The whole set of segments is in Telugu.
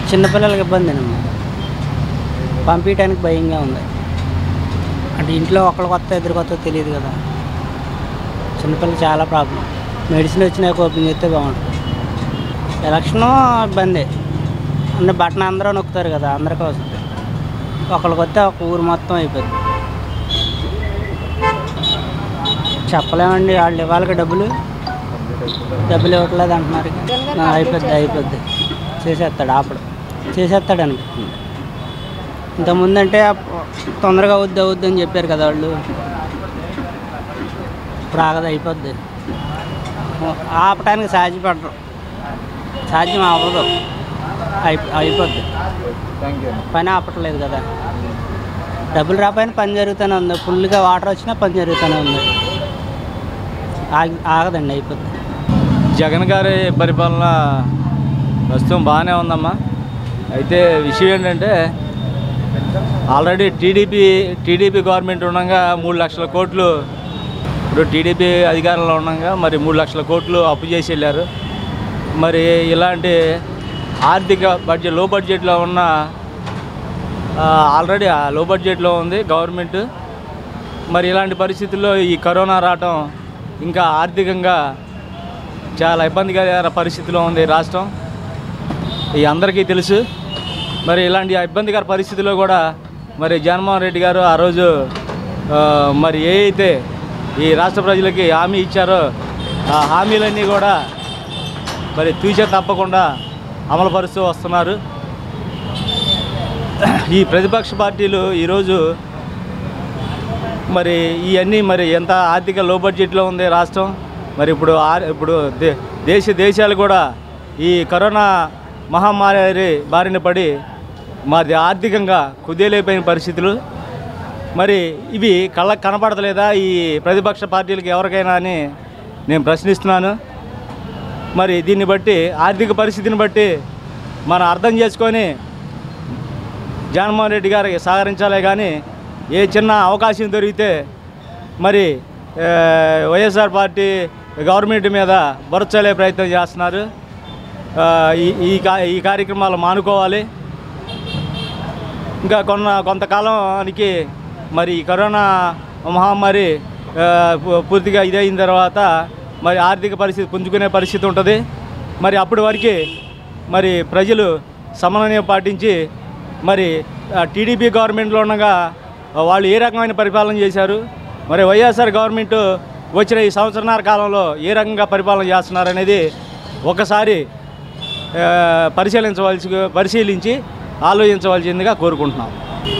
చిన్నపిల్లలకి ఇబ్బందేనమ్మా పంపించడానికి భయంగా ఉంది అంటే ఇంట్లో ఒకళ్ళకి వస్తే ఇద్దరికి వస్తే తెలియదు కదా చిన్నపిల్లలు చాలా ప్రాబ్లం మెడిసిన్ వచ్చినాక ఓపెన్ చేస్తే బాగుంటుంది ఎలక్షను ఇబ్బంది అంటే బట్టన్ అందరూ నొక్కుతారు కదా అందరికీ వస్తుంది ఒకళ్ళకి వస్తే ఒక ఊరు మొత్తం అయిపోద్ది చెప్పలేమండి వాళ్ళు ఇవ్వాలి డబ్బులు డబ్బులు ఇవ్వట్లేదు అంటున్నారు ఆ, అయిపోద్ది అయిపోద్ది చేసేస్తాడు ఆపడు చేసేస్తాడు అనిపిస్తుంది ఇంతకుముందు అంటే అప్ప- తొందరగా అవుద్ది అవుద్ది అని చెప్పారు కదా వాళ్ళు ఇప్పుడు ఆగదు అయిపోద్ది ఆపటానికి సాధ్యపడరు సాధ్యం అవ్వదు అయి అయిపోద్ది థ్యాంక్ యూ పని ఆపట్లేదు కదా డబ్బులు రాపోయినా పని జరుగుతూనే ఉంది ఫుల్గా వాటర్ వచ్చినా పని జరుగుతూనే ఉంది ఆగి ఆగదండి అయిపోద్ది జగన్ గారి పరిపాలన ప్రస్తుతం బాగానే ఉందమ్మా అయితే విషయం ఏంటంటే ఆల్రెడీ టీడీపీ టీడీపీ గవర్నమెంట్ ఉండగా మూడు లక్షల కోట్లు ఇప్పుడు టీడీపీ అధికారంలో ఉండగా మరి మూడు లక్షల కోట్లు అప్పు చేసి వెళ్ళారు మరి ఇలాంటి ఆర్థిక బడ్జెట్ లో బడ్జెట్లో ఉన్న ఆ, ఆల్రెడీ ఆ లో బడ్జెట్లో ఉంది గవర్నమెంట్ మరి ఇలాంటి పరిస్థితుల్లో ఈ కరోనా రావటం ఇంకా ఆర్థికంగా చాలా ఇబ్బందికర పరిస్థితిలో ఉంది రాష్ట్రం ఈ అందరికీ తెలుసు మరి ఇలాంటి ఇబ్బందికర పరిస్థితిలో కూడా మరి జగన్మోహన్ రెడ్డి గారు ఆ రోజు ఆ, మరి ఏ అయితే ఈ రాష్ట్ర ప్రజలకి హామీ ఇచ్చారో ఆ హామీలన్నీ కూడా మరి తూచే తప్పకుండా అమలుపరుస్తూ వస్తున్నారు ఈ ప్రతిపక్ష పార్టీలు ఈరోజు మరి ఇవన్నీ మరి ఎంత ఆర్థిక లో బడ్జెట్లో ఉంది రాష్ట్రం మరి ఇప్పుడు ఆ- ఇప్పుడు దే దేశ దేశాలు కూడా ఈ కరోనా మహమ్మారి బారిన పడి మాది ఆర్థికంగా కుదేలైపోయిన పరిస్థితులు మరి ఇవి కళ్ళకు కనపడతలేదా ఈ ప్రతిపక్ష పార్టీలకు ఎవరికైనా అని నేను ప్రశ్నిస్తున్నాను మరి దీన్ని బట్టి ఆర్థిక పరిస్థితిని బట్టి మనం అర్థం చేసుకొని జగన్మోహన్ రెడ్డి గారికి సహకరించాలే కానీ ఏ చిన్న అవకాశం దొరికితే మరి ఆ, వైఎస్ఆర్ పార్టీ గవర్నమెంట్ మీద బొరచలే ప్రయత్నం చేస్తున్నారు ఆ, ఈ ఈ కా- ఈ కార్యక్రమాలు మానుకోవాలి ఇంకా కొన్న కొంతకాలానికి మరి ఈ కరోనా మహమ్మారి ఆ, పూ- పూర్తిగా ఇదైన తర్వాత మరి ఆర్థిక పరిస్థితి పుంజుకునే పరిస్థితి ఉంటుంది మరి అప్పటి వరకు మరి ప్రజలు సమన్వయం పాటించి మరి ఆ, టీడీపీ గవర్నమెంట్లో ఉండగా వాళ్ళు ఏ రకమైన పరిపాలన చేశారు మరి వైఎస్ఆర్ గవర్నమెంట్ వచ్చిన ఈ సంవత్సరన్నర కాలంలో ఏ రకంగా పరిపాలన చేస్తున్నారు అనేది ఒకసారి ఆ, పరిశీలించవలసి పరిశీలించి ఆలోచించవలసిందిగా కోరుకుంటున్నాం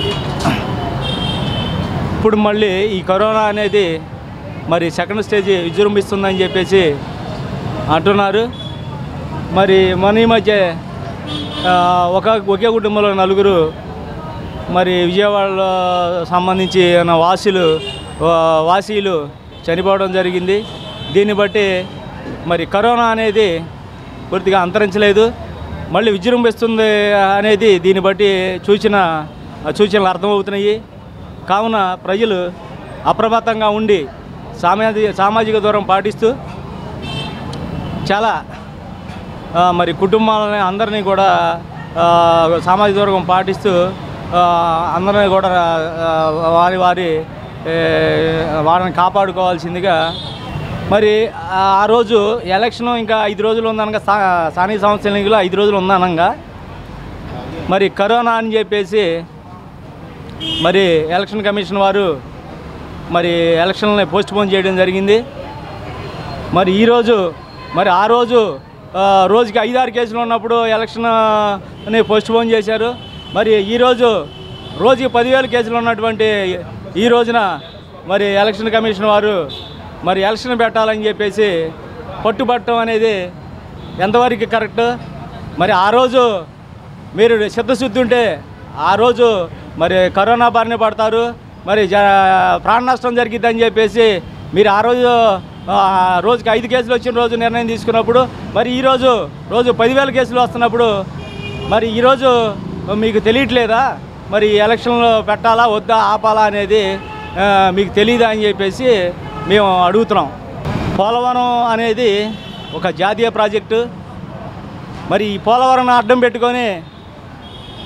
ఇప్పుడు మళ్ళీ ఈ కరోనా అనేది మరి సెకండ్ స్టేజ్ విజృంభిస్తుందని చెప్పేసి అంటున్నారు మరి మన ఈ మధ్య ఆ, ఒక ఒకే కుటుంబంలో నలుగురు మరి విజయవాడలో సంబంధించి ఉన్న వాసులు వా- వాసీలు చనిపోవడం జరిగింది దీన్ని బట్టి మరి కరోనా అనేది పూర్తిగా అంతరించలేదు మళ్ళీ విజృంభిస్తుంది అనేది దీన్ని బట్టి సూచన సూచనలు అర్థమవుతున్నాయి కావున ప్రజలు అప్రమత్తంగా ఉండి సామాజిక సామాజిక దూరం పాటిస్తూ చాలా ఆ, మరి కుటుంబాలని అందరినీ కూడా ఆ, సామాజిక దూరం పాటిస్తూ ఆ, అందరినీ కూడా ఆ, వారి వారి ఏ, వారిని కాపాడుకోవాల్సిందిగా మరి ఆ ఆ రోజు ఎలక్షన్ ఇంకా ఐదు రోజులు ఉందనగా స్థా స్థానిక సంస్థల ఎన్నికలు ఐదు రోజులు ఉందనగా మరి కరోనా అని చెప్పేసి మరి ఎలక్షన్ కమిషన్ వారు మరి ఎలక్షన్లని పోస్ట్ పోన్ చేయడం జరిగింది మరి ఈరోజు మరి ఆ రోజు ఆ, రోజుకి ఐదారు కేసులు ఉన్నప్పుడు ఎలక్షన్ అని పోస్ట్ పోన్ చేశారు మరి ఈరోజు రోజుకి పదివేల కేసులు ఉన్నటువంటి ఈ రోజున మరి ఎలక్షన్ కమిషన్ వారు మరి ఎలక్షన్ పెట్టాలని చెప్పేసి పట్టుబట్టడం అనేది ఎంతవరకు కరెక్ట్ మరి ఆ రోజు మీరు చిత్తశుద్ధి ఉంటే ఆ రోజు మరి కరోనా బారిన పడతారు మరి జ ప్రాణ నష్టం జరిగిద్దని చెప్పేసి మీరు ఆ రోజు ఆ, రోజుకి ఐదు కేసులు వచ్చిన రోజు నిర్ణయం తీసుకున్నప్పుడు మరి ఈరోజు రోజు పదివేల కేసులు వస్తున్నప్పుడు మరి ఈరోజు మీకు తెలియట్లేదా మరి ఈ ఎలక్షన్లో పెట్టాలా వద్దా ఆపాలా అనేది ఆ, మీకు తెలియదా అని చెప్పేసి మేము అడుగుతున్నాం పోలవరం అనేది ఒక జాతీయ ప్రాజెక్టు మరి ఈ పోలవరం అడ్డం పెట్టుకొని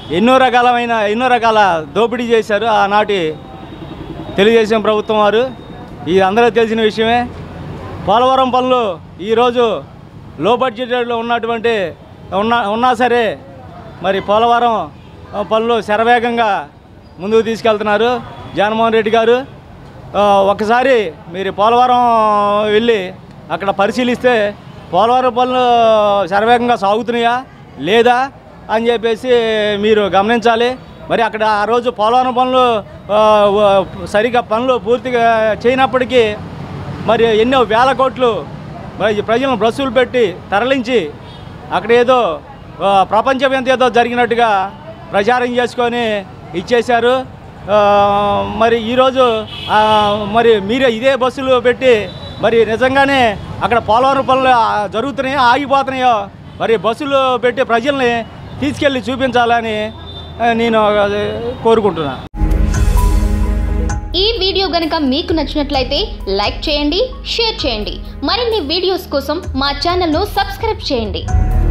ఎన్నో రకాలమైన ఎన్నో రకాల దోపిడీ చేశారు ఆనాటి తెలుగుదేశం ప్రభుత్వం వారు ఇది అందరూ తెలిసిన విషయమే పోలవరం పనులు ఈరోజు లో బడ్జెట్లో ఉన్నటువంటి ఉన్నా ఉన్నా సరే మరి పోలవరం ఆ, పనులు శరవేగంగా ముందుకు తీసుకెళ్తున్నారు జగన్మోహన్ రెడ్డి గారు ఆ, ఒకసారి మీరు పోలవరం వెళ్ళి అక్కడ పరిశీలిస్తే పోలవరం పనులు శరవేగంగా సాగుతున్నాయా లేదా అని చెప్పేసి మీరు గమనించాలి మరి అక్కడ ఆ రోజు పోలవరం పనులు ఆ, వ- సరిగా పనులు పూర్తిగా చేయనప్పటికీ మరి ఎన్నో వేల కోట్లు మరి ప్రజలను బస్సులు పెట్టి తరలించి అక్కడ ఏదో ఆ, ప్రపంచం ఏదో జరిగినట్టుగా ప్రచారం చేసుకొని ఇచ్చేశారు ఆ, మరి ఈరోజు ఆ, మరి మీరే ఇదే బస్సులు పెట్టి మరి నిజంగానే అక్కడ పోలవరం పనులు ఆ, జరుగుతున్నాయో ఆగిపోతున్నాయో మరి బస్సులు పెట్టి ప్రజల్ని తీసుకెళ్ళి చూపించాలని ఆ, నేను ఆ, కోరుకుంటున్నాను ఈ వీడియో గనక మీకు నచ్చినట్లయితే లైక్ చేయండి షేర్ చేయండి మరిన్ని వీడియోస్ కోసం మా ఛానల్ను సబ్స్క్రైబ్ చేయండి